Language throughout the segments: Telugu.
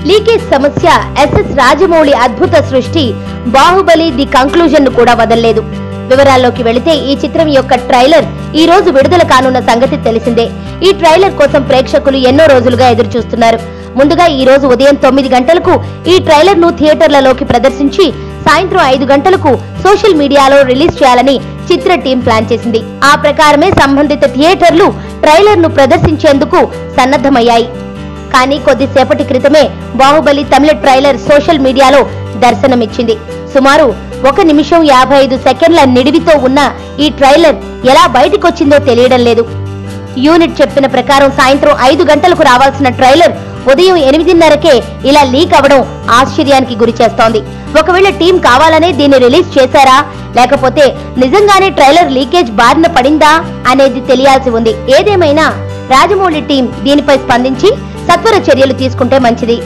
లీకేజ్ సమస్య ఎస్ఎస్ రాజమౌళి అద్భుత సృష్టి బాహుబలి ది కంక్లూజన్ ను కూడా వదల్లేదు వివరాల్లోకి వెళితే ఈ చిత్రం యొక్క ట్రైలర్ ఈ రోజు విడుదల కానున్న సంగతి తెలిసిందే ఈ ట్రైలర్ కోసం ప్రేక్షకులు ఎన్నో రోజులుగా ఎదురు చూస్తున్నారు ముందుగా ఈ రోజు ఉదయం తొమ్మిది గంటలకు ఈ ట్రైలర్ ను థియేటర్లలోకి ప్రదర్శించి సాయంత్రం ఐదు గంటలకు సోషల్ మీడియాలో రిలీజ్ చేయాలని చిత్ర టీం ప్లాన్ చేసింది ఆ ప్రకారమే సంబంధిత థియేటర్లు ట్రైలర్ ను ప్రదర్శించేందుకు సన్నద్ధమయ్యాయి కానీ కొద్దిసేపటి క్రితమే బాహుబలి తమిళ ట్రైలర్ సోషల్ మీడియాలో దర్శనమిచ్చింది సుమారు ఒక నిమిషం యాభై ఐదు సెకండ్ల నిడివితో ఉన్న ఈ ట్రైలర్ ఎలా బయటికొచ్చిందో తెలియడం లేదు యూనిట్ చెప్పిన ప్రకారం సాయంత్రం ఐదు గంటలకు రావాల్సిన ట్రైలర్ ఉదయం ఎనిమిదిన్నరకే ఇలా లీక్ అవడం ఆశ్చర్యానికి గురి చేస్తోంది ఒకవేళ టీం కావాలనే దీన్ని రిలీజ్ చేశారా లేకపోతే నిజంగానే ట్రైలర్ లీకేజ్ బారిన పడిందా అనేది తెలియాల్సి ఉంది ఏదేమైనా రాజమౌళి టీం దీనిపై స్పందించి సత్వర చర్యలు తీసుకుంటే మంచిది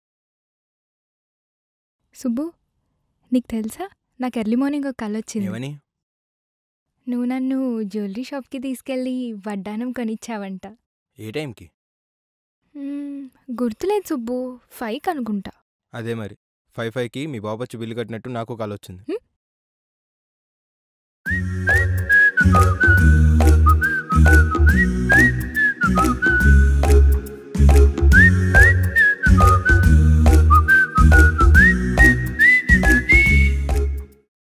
సుబ్బు నీకు తెలుసా నాకు ఎర్లీ మార్నింగ్ ఒక కళ వచ్చింది ఏమని నువ్వు నన్ను జ్యువెలరీ షాప్కి తీసుకెళ్ళి వడ్డానం కొనిచ్చావంట ఏ టైంకి మ్మ్, గుర్తులేదు సుబ్బు ఫైవ్ అనుకుంటా అదే మరి ఫైవ్ ఫైవ్కి మీ బాబు వచ్చి బిల్లు కట్టినట్టు నాకు కాల్ వచ్చింది హ్మ్?